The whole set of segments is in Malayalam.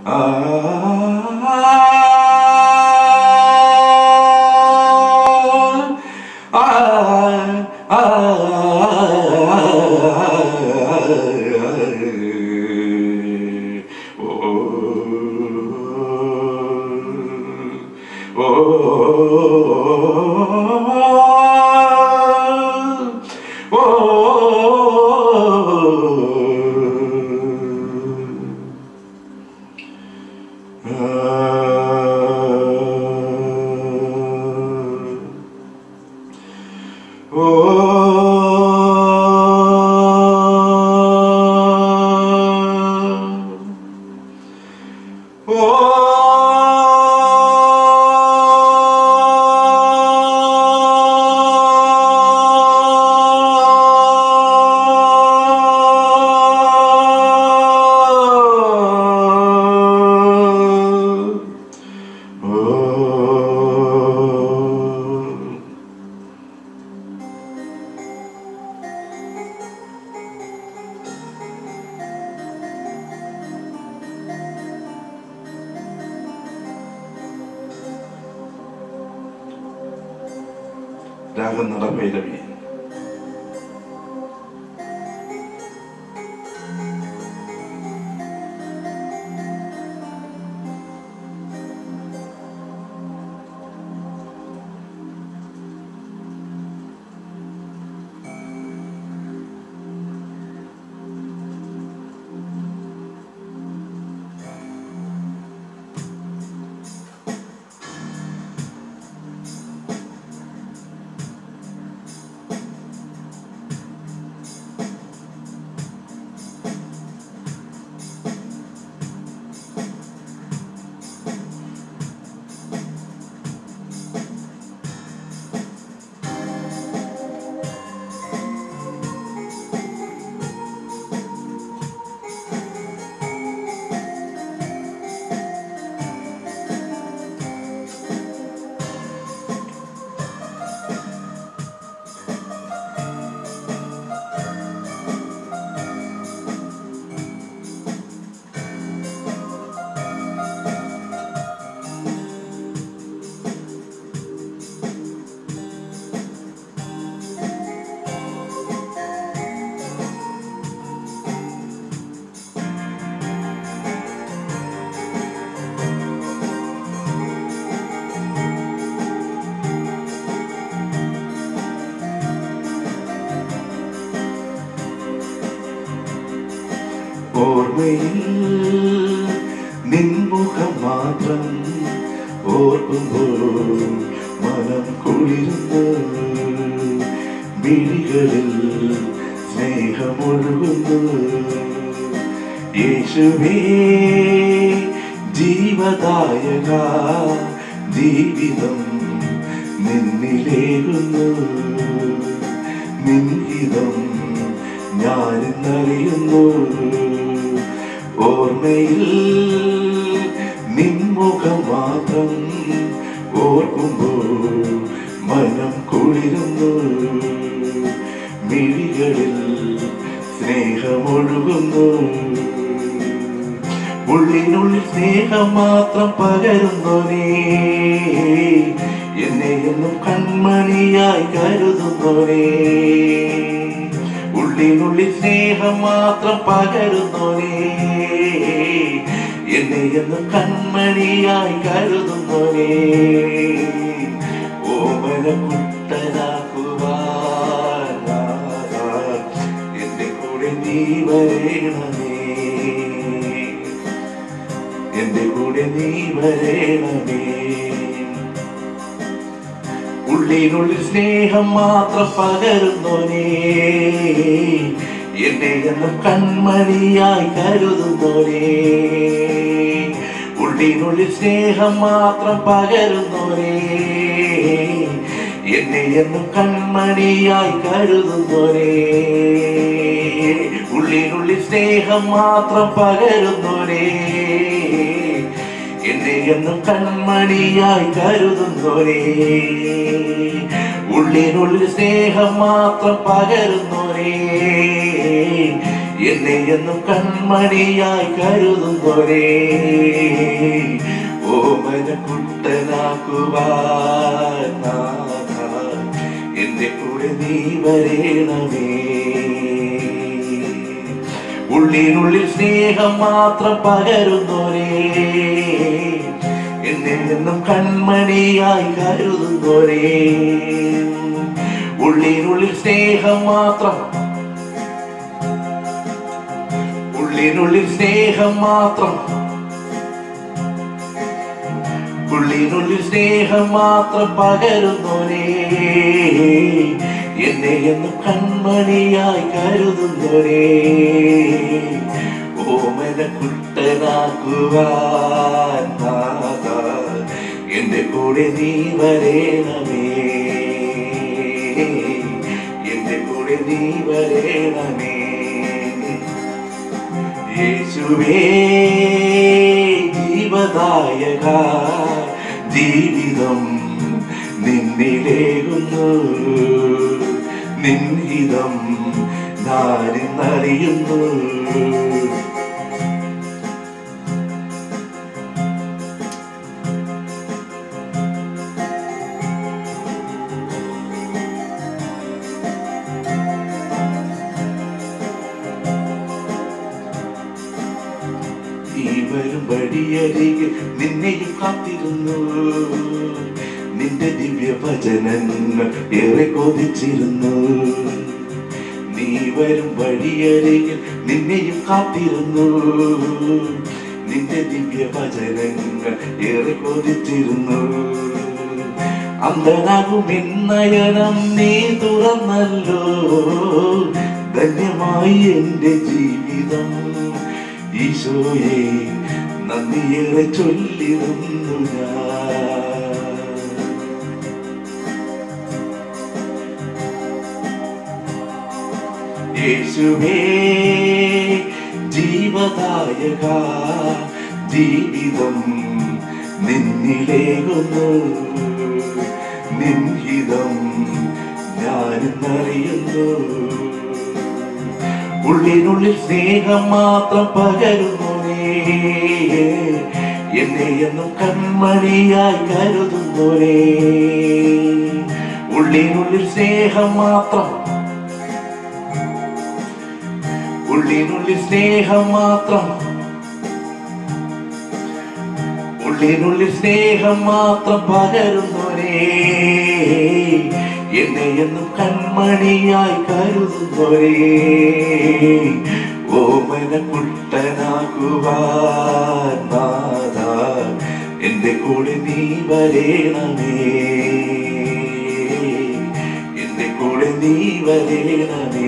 രാഗം നടഭൈരവി ഓർമ്മയിൽ നിൻമുഖം മാത്രം ഓർക്കുമ്പോൾ മനം കുളിരുന്നു മിഴികളിൽ സ്നേഹമൊഴുകുന്നു യേശുവേ ജീവദായക ജീവിതം നിന്നിലേകുന്നു നിൻഹിതം ഞാനിന്നറിയുന്നു ഓർമ്മയിൽ നിൻമുഖം മാത്രം ഓർക്കുമ്പോൾ മനം കുളിരുന്നു മിഴികളിൽ സ്നേഹമൊഴുകുന്നു ഉള്ളിനുള്ളിൽ സ്നേഹം മാത്രം പകരുന്നോനേ എന്നെ എന്നും കൺമണിയായി കരുതുന്നോനേ ഉള്ളിനുള്ളിൽ സ്നേഹം മാത്രം പകരുന്നോനേ എന്നെ എന്നും കൺമണിയായി കരുതുന്നോനേ ഓമന കുട്ടനാക്കുവാൻ എന്റെ കൂടെ നീ വരേണമേ എന്റെ കൂടെ നീ വരേണമേ ഉള്ളിനുള്ളിൽ സ്നേഹം മാത്രം പകരുന്നോനേ എന്നെ എന്നും കൺമണിയായി കരുതുന്നോനേ ഉള്ളിനുള്ളിൽ സ്നേഹം മാത്രം പകരുന്നോനേ എന്നെ എന്നും കൺമണിയായി കരുതുന്നോരേ ഉള്ളിനുള്ളിൽ സ്നേഹം മാത്രം പകരുന്നോരേ എന്നെ എന്നും കൺമണിയായി കരുതുന്നോരേ ഉള്ളിനുള്ളിൽ സ്നേഹം മാത്രം പകരുന്നോരേ എന്നെ എന്നും കൺമണിയായി കരുതുന്നോരേ നാഥ, എന്റെ കൂടെ നീ വരേണമേ ഉള്ളിനുള്ളിൽ സ്നേഹം മാത്രം പകരുന്നോരേ എന്നിൽ നിന്നും കൺമണിയായി കരുതുന്നോരേ ഉള്ളിനുള്ളിൽ സ്നേഹം മാത്രം ഉള്ളിനുള്ളിൽ സ്നേഹം മാത്രം ഉള്ളിനുള്ളിൽ സ്നേഹം മാത്രം പകരുന്നോരേ എന്നെ എന്നും കൺമണിയായി കരുതുന്നോരേ ഓമന കുട്ടനാക്കുവാൻ നാഥ, എന്റെ കൂടെ നീ വരേണമേ എന്റെ കൂടെ നീ വരേണമേ യേശുവേ ജീവദായക ജീവിതം നിന്നിലേകുന്നു നിൻഹിതം ഞാനിന്നറിയുന്നു നീ വരും വഴിയരികിൽ നിന്നെയും കാത്തിരുന്നു നിന്റെ ദിവ്യ വചനങ്ങൾ ഏറെ കൊതിച്ചിരുന്നു നീ വരും വഴിയരികിൽ നിന്നെയും കാത്തിരുന്നു നിന്റെ ദിവ്യ വചനങ്ങൾ ഏറെ കൊതിച്ചിരുന്നു അന്ധനാകും എന്നയനം നീ തുറന്നല്ലോ ധന്യമായി എന്റെ ജീവിതം ഈശോയെ നന്ദിയേറെ ചൊല്ലിടുന്നു ഞാൻ യേശുവേ ജീവദായക ജീവിതം നിന്നിലേകുന്നു നിൻഹിതം ഞാനിന്നറിയുന്നു ഉള്ളിനുള്ളിൽ സ്നേഹം മാത്രം പകരുന്നോരേ എന്നെ എന്നും കൺമണിയായി കരുതുന്നോരേ ഉള്ളിനുള്ളിൽ സ്നേഹം മാത്രം ഉള്ളിനുള്ളിൽ സ്നേഹം മാത്രം ഉള്ളിനുള്ളിൽ സ്നേഹം മാത്രം പകരുന്നോരേ എന്നെ എന്നും കൺമണിയായി കരുതുന്നോരേ ഓമന കുട്ടനാക്കുവാൻ നാഥ എന്റെ കൂടെ നീ വരേണമേ എന്റെ കൂടെ നീ വരേണമേ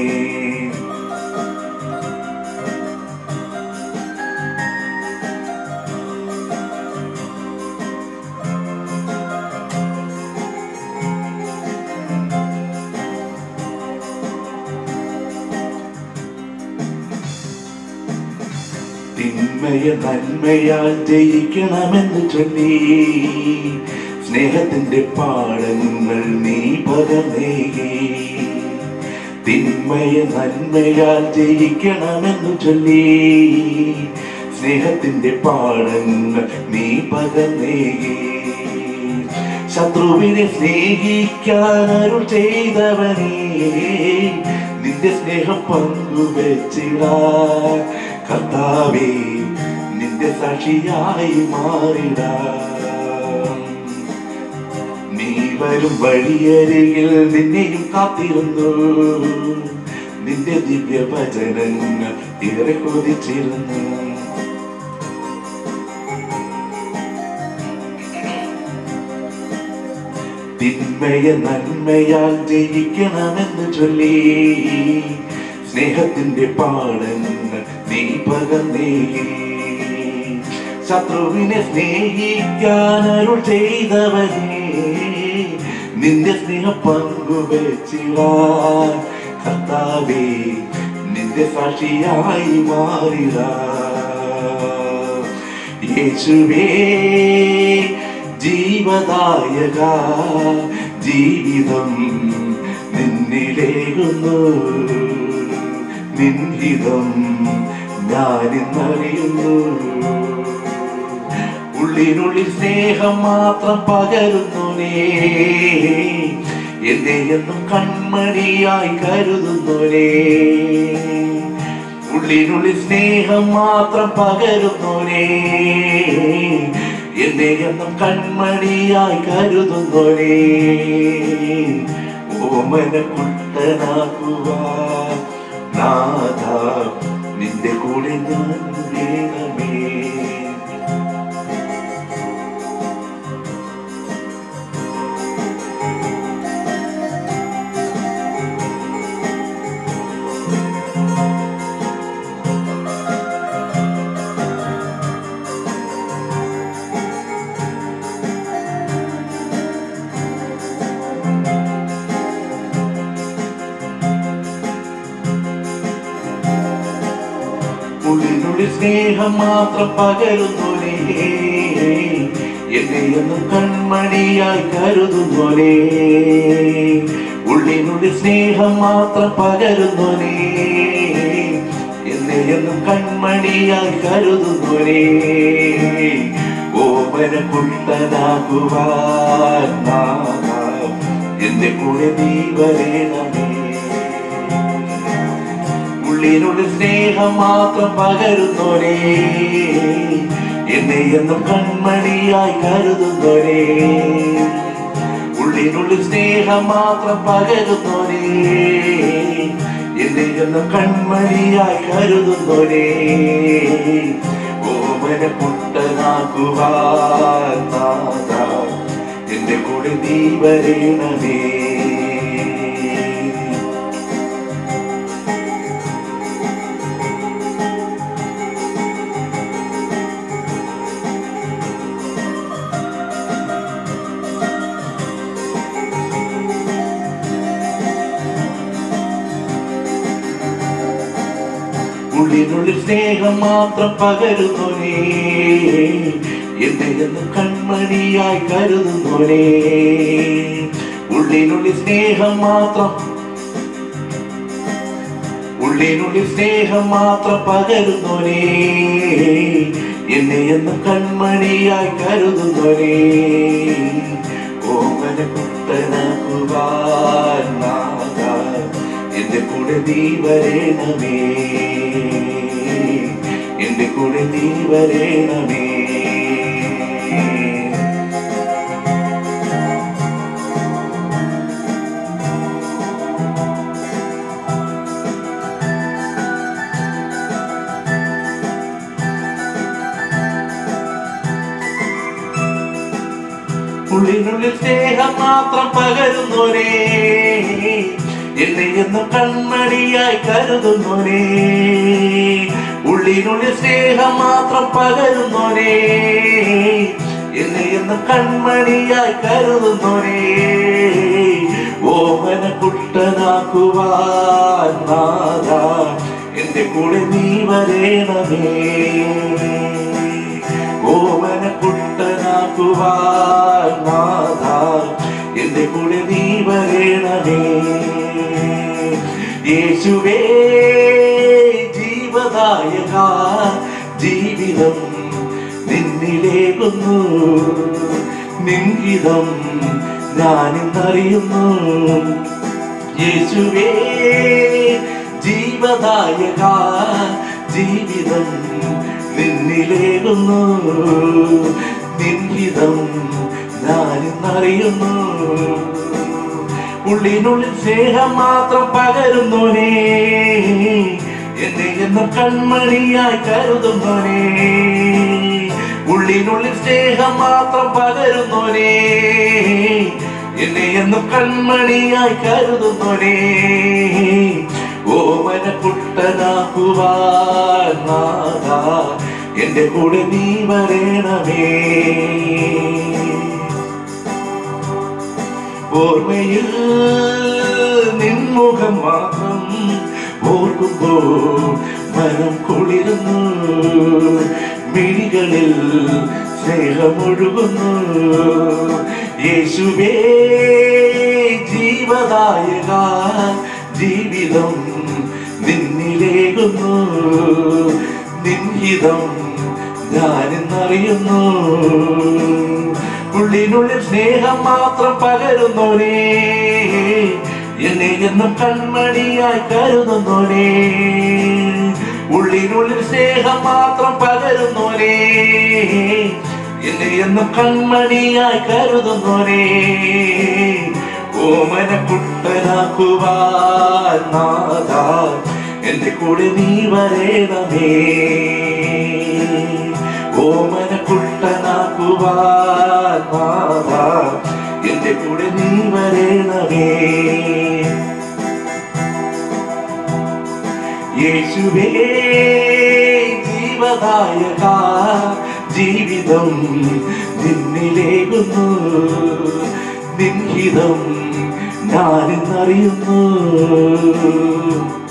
തിന്മയ നന്മയാൽ ജയിക്കണമെന്ന് ചൊല്ലി സ്നേഹത്തിന്റെ പാഠങ്ങൾ നീ പകർന്നേകി തിന്മയ നന്മയാൽ ജയിക്കണമെന്ന് ചൊല്ലി സ്നേഹത്തിന്റെ പാഠങ്ങൾ നീ പകർന്നേകി ശത്രുവിനെ സ്നേഹിക്കാൻ അരുൾ ചെയ്തവനേ നിന്റെ സ്നേഹം പങ്കുവെച്ചിടാ കർത്താവേ നിന്റെ സാക്ഷിയായി മാറിടാ നീ വരും വഴിയരികിൽ നിന്നെയും കാത്തിരുന്നു നിന്റെ ദിവ്യ വചനങ്ങൾ ഏറെ കൊതിച്ചിരുന്നു തിന്മയ നന്മയാൽ ജയിക്കണമെന്ന് ചൊല്ലി സ്നേഹത്തിന്റെ പാഠങ്ങൾ നീ പകർന്നേകി ശത്രുവിനെ സ്നേഹിക്കാൻ അരുൾ ചെയ്തവനെ നിന്റെ സ്നേഹം പങ്കുവെച്ചിടാൻ കർത്താവേ നിന്റെ സാക്ഷിയായി മാറിടാ യേശുവേ ജീവദായക ജീവിതം നിന്നിലേകുന്നു നിൻഹിതം ഞാനിന്നറിയുന്നു ഉള്ളിനുള്ളിൽ സ്നേഹം മാത്രം പകരുന്നോനേ എന്നെ എന്നും കൺമണിയായി കരുതുന്നോനേ ഉള്ളിനുള്ളിൽ സ്നേഹം മാത്രം പകരുന്നോനേ എന്നെ എന്നും കൺമണിയായി കരുതുന്നോനേ ഓമന കുട്ടനാക്കുവാൻ നാഥ നിന്റെ കൂടെ ഞാൻ വേണമേ ഉള്ളിനുള്ളിൽ സ്നേഹം മാത്രം പകരുന്നോനേ എന്നെ എന്നും കൺമണിയായി കരുതുന്നോനേ ഉള്ളിനുള്ളിൽ സ്നേഹം മാത്രം പകരുന്നോനേ എന്നെ എന്നും കൺമണിയായി കരുതുന്നോനേ ഓമന കുട്ടനാകുവാൻ നാഥ, എന്റെ കൂടെ നീ വരേണമേ ഉള്ളിനുള്ളിൽ സ്നേഹം മാത്രം പകരുന്നോരേ എന്നെ എന്നും കൺമണിയായി കരുതുന്നോരേ ഉള്ളിനുള്ളിൽ സ്നേഹം മാത്രം പകരുന്നോരേ എന്നെ എന്നും കൺമണിയായി കരുതുന്നോരേ ഓമന പുട്ടനാക്കുവാൻ നാഥ, എന്റെ കൂടെ നീ വരേണമേ ഉള്ളിനുള്ളിൽ സ്നേഹം മാത്രം പകരുന്നോനേ എന്നെ എന്നും കൺമണിയായി കരുതുന്നോനേ ഉള്ളിനുള്ളിൽ സ്നേഹം മാത്രം ഉള്ളിനുള്ളിൽ സ്നേഹം മാത്രം പകരുന്നോനേ എന്നെ എന്നും കൺമണിയായി കരുതുന്നോനേ ഓമന കുട്ടനാക്കുവാൻ നാഥ, എന്റെ കൂടെ നീ വരേണമേ എന്റെ കൂടെ നീ വരേണമേ ഉള്ളിനുള്ളിൽ സ്നേഹം മാത്രം പകരുന്നോരേ എന്നെ എന്നും കൺമണിയായി കരുതുന്നോരേ ഉള്ളിനുള്ളിൽ സ്നേഹം മാത്രം പകരുന്നോരേ എന്നെ എന്നും കൺമണിയായി കരുതുന്നോരേ ഓമന കുട്ടനാക്കുവാൻ നാഥ എന്റെ കൂടെ നീ വരേണമേ ഓമന കുട്ടനാക്കുവാൻ നാഥ എന്റെ കൂടെ നീ വരേണമേ യേശുവേ ജീവദായക ജീവിതം നിന്നിലേകുന്നു നിൻഹിതം ഞാനിന്നറിയുന്നു യേശുവേ ജീവദായക ജീവിതം നിന്നിലേകുന്നു നിൻഹിതം ഞാനിന്നറിയുന്നു ഉള്ളിനുള്ളിൽ സ്നേഹം മാത്രം പകരുന്നോനേ എന്നെ എന്നും കൺമണിയായി കരുതുന്നോനേ ഉള്ളിനുള്ളിൽ സ്നേഹം മാത്രം പകരുന്നോനേ എന്നെ എന്നും കൺമണിയായി കരുതുന്നോനേ ഓമന കുട്ടനാക്കുവാൻ നാഥ എന്റെ കൂടെ നീ വരേണമേ ഓർമ്മയിൽ നിൻമുഖം മാത്രം ഓർക്കുമ്പോൾ മനം കുളിരുന്നു മിഴികളിൽ സ്നേഹമൊഴുകുന്നു യേശുവേ ജീവദായക ജീവിതം നിന്നിലേകുന്നു നിൻഹിതം ഞാനിന്നറിയുന്നു ഉള്ളിനുള്ളിൽ സ്നേഹം മാത്രം പകരുന്നോരേ എന്നെ എന്നും കൺമണിയായി കരുതുന്നോരേ ഉള്ളിനുള്ളിൽ സ്നേഹം മാത്രം പകരുന്നോരേ എന്നെ എന്നും കൺമണിയായി കരുതുന്നോരേ ഓമന കുട്ടനാക്കുവാൻ നാഥ എന്റെ കൂടെ നീ വരേണമേ ഓമന കുട്ടനാക്കുവാൻ നാഥ എന്റെ കൂടെ നീ വരേണമേ യേശുവേ ജീവദായക ജീവിതം നിന്നിലേകുന്നു നിൻഹിതം ഞാനെന്നറിയുന്നു